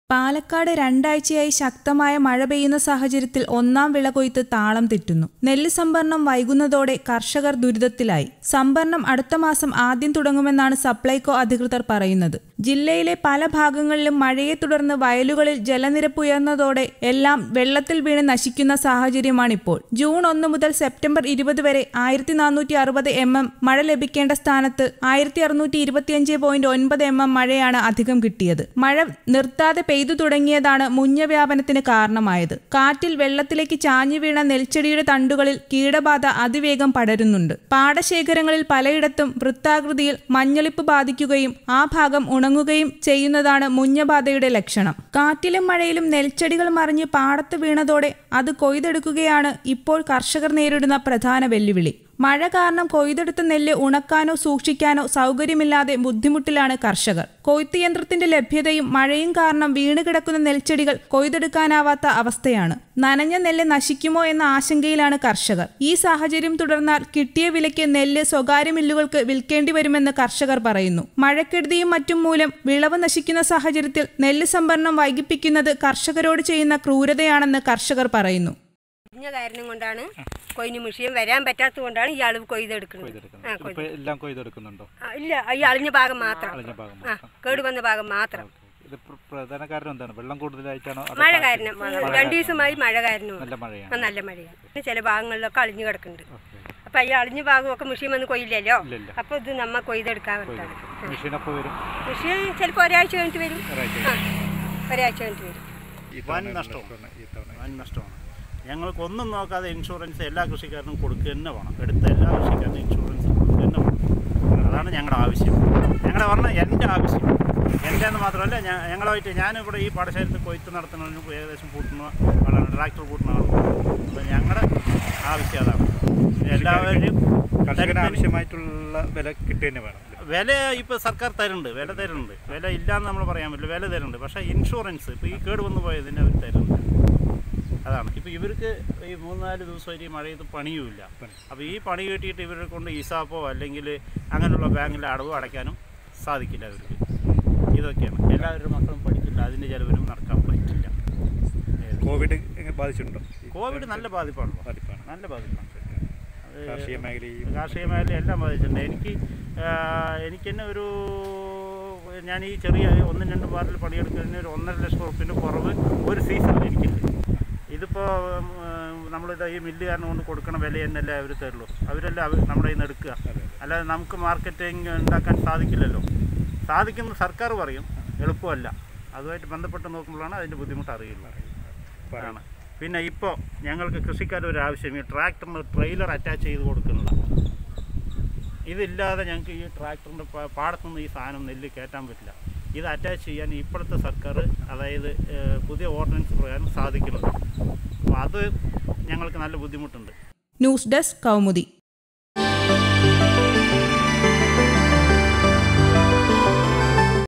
പാലക്കാട് രണ്ടാഴ്ചയായി ശക്തമായ മഴ പെയ്യുന്ന സാഹചര്യത്തിൽ ഒന്നാം വിള കൊയ്ത്ത് താളം തെറ്റുന്നു നെല്ല് സംഭരണം വൈകുന്നതോടെ കർഷകർ ദുരിതത്തിലായി സംഭരണം അടുത്ത മാസം ആദ്യം തുടങ്ങുമെന്നാണ് സപ്ലൈകോ അധികൃതർ പറയുന്നത് ജില്ലയിലെ പല ഭാഗങ്ങളിലും മഴയെ തുടർന്ന് വയലുകളിൽ ജലനിരപ്പ് ഉയർന്നതോടെ എല്ലാം വെള്ളത്തിൽ വീണ് നശിക്കുന്ന സാഹചര്യമാണിപ്പോൾ ജൂൺ ഒന്ന് മുതൽ സെപ്റ്റംബർ ഇരുപത് വരെ ആയിരത്തി നാനൂറ്റി അറുപത് എം എം മഴ ലഭിക്കേണ്ട സ്ഥാനത്ത് ആയിരത്തി അറുന്നൂറ്റി ഇരുപത്തിയഞ്ച് പോയിന്റ് ഒൻപത് എം എം മഴയാണ് അധികം കിട്ടിയത് മഴ നിർത്താതെ പെയ്തു തുടങ്ങിയതാണ് മുഞ്ഞ വ്യാപനത്തിന് കാരണമായത് കാറ്റിൽ വെള്ളത്തിലേക്ക് ചാഞ്ഞു വീണ നെൽച്ചെടിയുടെ തണ്ടുകളിൽ കീടബാധ അതിവേഗം പടരുന്നുണ്ട് പാടശേഖരങ്ങളിൽ പലയിടത്തും വൃത്താകൃതിയിൽ മഞ്ഞളിപ്പ് ബാധിക്കുകയും ആ ഭാഗം ഉണങ്ങുകയും ചെയ്യുന്നതാണ് മുഞ്ഞബാധയുടെ ലക്ഷണം കാറ്റിലും മഴയിലും നെൽച്ചെടികൾ മറിഞ്ഞ് പാടത്ത് വീണതോടെ അത് കൊയ്തെടുക്കുകയാണ് ഇപ്പോൾ കർഷകർ നേരിടുന്ന പ്രധാന വെല്ലുവിളി മഴ കാരണം കൊയ്തെടുത്ത നെല്ല് ഉണക്കാനോ സൂക്ഷിക്കാനോ സൗകര്യമില്ലാതെ ബുദ്ധിമുട്ടിലാണ് കർഷകർ കൊയ്ത്ത് യന്ത്രത്തിന്റെ ലഭ്യതയും മഴയും കാരണം വീണ് കിടക്കുന്ന നെൽച്ചെടികൾ കൊയ്തെടുക്കാനാവാത്ത അവസ്ഥയാണ് നനഞ്ഞ നെല്ല് നശിക്കുമോ എന്ന ആശങ്കയിലാണ് കർഷകർ ഈ സാഹചര്യം തുടർന്നാൽ കിട്ടിയ വിലയ്ക്ക് നെല്ല് സ്വകാര്യ മില്ലുകൾക്ക് വിൽക്കേണ്ടി വരുമെന്ന് കർഷകർ പറയുന്നു മഴക്കെടുതിയും മറ്റും മൂലം വിളവ് നശിക്കുന്ന സാഹചര്യത്തിൽ നെല്ല് സംഭരണം വൈകിപ്പിക്കുന്നത് കർഷകരോട് ചെയ്യുന്ന ക്രൂരതയാണെന്ന് കർഷകർ പറയുന്നു ഇഞ്ഞ കാരണം കൊണ്ടാണ് കൊയിന് മെഷീൻ വരാൻ പറ്റാത്തത് കൊണ്ടാണ് ഈ അളവ് കൊയ്തെടുക്കുന്നത് ആ ഇപ്പൊ കൊയ്ത് എല്ലാം കൊയ്തെടുക്കുന്നുണ്ടോ ആ, ഇല്ല ഈ അളിഞ്ഞ ഭാഗം മാത്രം അളിഞ്ഞ ഭാഗം ആ കേട് വന്ന ഭാഗം മാത്രം ഇത് പ്ര- പ്രധാന കാരണം എന്താണ് വെള്ളം കൂടുതലായിട്ടാണോ അതോ മഴ കാറ്റ്? കാരണം രണ്ടു ദിവസമായി മഴ കാരണമാണ് നല്ല മഴയാണ് ആ, നല്ല മഴയാണ് ചില ഭാഗങ്ങളിലൊക്കെ അളിഞ്ഞു കിടക്കുന്നുണ്ട് അപ്പൊ ഈ അളിഞ്ഞ ഭാഗമൊക്കെ മെഷീൻ വന്ന് കൊയ്യില്ലല്ലോ ഇല്ലില്ല. അപ്പൊ ഇത് നമ്മ കൊയ്തെടുക്കാൻ പറ്റാണ് മെഷീനൊപ്പം വരും മെഷീൻ ചിലപ്പോൾ ഒരാഴ്ച കഴിഞ്ഞിട്ട് വരും ഒരാഴ്ച ആ ഒരാഴ്ച കഴിഞ്ഞിട്ട് വരും ഈ വൻ തവണ നഷ്ടമാണ്. ഈ തവണ. വൻ നഷ്ടമാണ് ഞങ്ങൾക്ക് ഒന്നും നോക്കാതെ ഇൻഷുറൻസ് എല്ലാ കൃഷിക്കാരനും കൊടുക്കുക തന്നെ വേണം എടുത്ത എല്ലാ കൃഷിക്കാരനും ഇൻഷുറൻസ് കൊടുക്കുക തന്നെ വേണം അതാണ് ഞങ്ങളുടെ ആവശ്യം ഞങ്ങളുടെ പറഞ്ഞാൽ എൻ്റെ ആവശ്യം എൻ്റെ എന്ന് മാത്രമല്ല ഞാൻ ഞങ്ങളുമായിട്ട് ഞാനിവിടെ ഈ പാടശേഖരത്തിൽ കൊയ്ത്ത് നടത്തുന്നതിന് ഏകദേശം പൂട്ടുന്ന ആളാണ് ട്രാക്ടർ പൂട്ടുന്ന ആളാണ് അപ്പോൾ ഞങ്ങളുടെ ആവശ്യം അതാണ് എല്ലാവരും കർഷകന് ആവശ്യമായിട്ടുള്ള വില കിട്ടുക തന്നെ വേണം വില ഇപ്പോൾ സർക്കാർ തരുന്നുണ്ട് വില തരുന്നുണ്ട് വില ഇല്ലയെന്ന് നമ്മൾ പറയാൻ പറ്റില്ല വില തരുന്നുണ്ട് പക്ഷേ ഇൻഷുറൻസ് ഇപ്പോൾ ഈ കേട് വന്നു പോയതിന് അവർ തരുന്നുണ്ട് അതാണ് ഇപ്പോൾ ഇവർക്ക് ഈ മൂന്നാല് ദിവസമായിട്ട് ഈ മഴയത്ത് പണിയുമില്ല അപ്പോൾ ഈ പണി കിട്ടിയിട്ട് ഇവരെ കൊണ്ട് ഇസാപ്പോ അല്ലെങ്കിൽ അങ്ങനെയുള്ള ബാങ്കിൽ അടവ് അടയ്ക്കാനും സാധിക്കില്ല അവർക്ക് ഇതൊക്കെയാണ് എല്ലാവരുടെ മക്കളും പഠിക്കില്ല അതിൻ്റെ ചിലവിനും നടക്കാൻ പറ്റില്ല ഏത്? കോവിഡ് എങ്ങനെ ബാധിച്ചിട്ടുണ്ടോ ഈ കോവിഡ് നല്ല ബാധിപ്പാണ് ബാധിപ്പാണ് നല്ല ബാധിപ്പാണ് അത് കാർഷിക മേഖലയും കാർഷിക മേഖല എല്ലാം ബാധിച്ചിട്ടുണ്ട് എനിക്ക് ആ, എനിക്ക് തന്നെ ഒരു ഞാൻ ഈ ചെറിയ ഒന്നും രണ്ടും പാർട്ടിൽ പണിയെടുക്കുന്നതിന് ഒരു ഒന്നര ലക്ഷം ഉറുപ്പിൻ്റെ കുറവ് ഒരു സീസണിൽ എനിക്കുണ്ട് ഇതിപ്പോൾ നമ്മളിത് ഈ മില്ലുകാരന് കൊണ്ട് കൊടുക്കണ വില തന്നെയല്ലേ അവർ തരുള്ളൂ അവരെല്ലാം അവർ നമ്മുടെ കയ്യിൽ നിന്ന് എടുക്കുക അല്ലാതെ നമുക്ക് മാർക്കറ്റിംഗ് ഉണ്ടാക്കാൻ സാധിക്കില്ലല്ലോ സാധിക്കുന്ന സർക്കാർ പറയും എളുപ്പമല്ല അതുമായിട്ട് ബന്ധപ്പെട്ട് നോക്കുമ്പോഴാണ് അതിൻ്റെ ബുദ്ധിമുട്ട് അറിയുന്നത് ആണ് പിന്നെ ഇപ്പോൾ ഞങ്ങൾക്ക് കൃഷിക്കാരുടെ ഒരു ആവശ്യം ഈ ട്രാക്ടറിന് ട്രെയിലർ അറ്റാച്ച് ചെയ്ത് കൊടുക്കുന്നതാണ് ഇതില്ലാതെ ഞങ്ങൾക്ക് ഈ ട്രാക്ടറിൻ്റെ പാടത്തുനിന്ന് ഈ സാധനം നെല്ല് കയറ്റാൻ പറ്റില്ല ഇത് അറ്റാച്ച് ചെയ്യാൻ ഇപ്പോഴത്തെ സർക്കാർ അതായത് ഏഹ്, പുതിയ ഓർഡിനൻസ് പ്രകാരം സാധിക്കുന്നുണ്ട് അപ്പോൾ അത് ഞങ്ങൾക്ക് നല്ല ബുദ്ധിമുട്ടുണ്ട് ന്യൂസ് ഡെസ്ക് കൗമുദി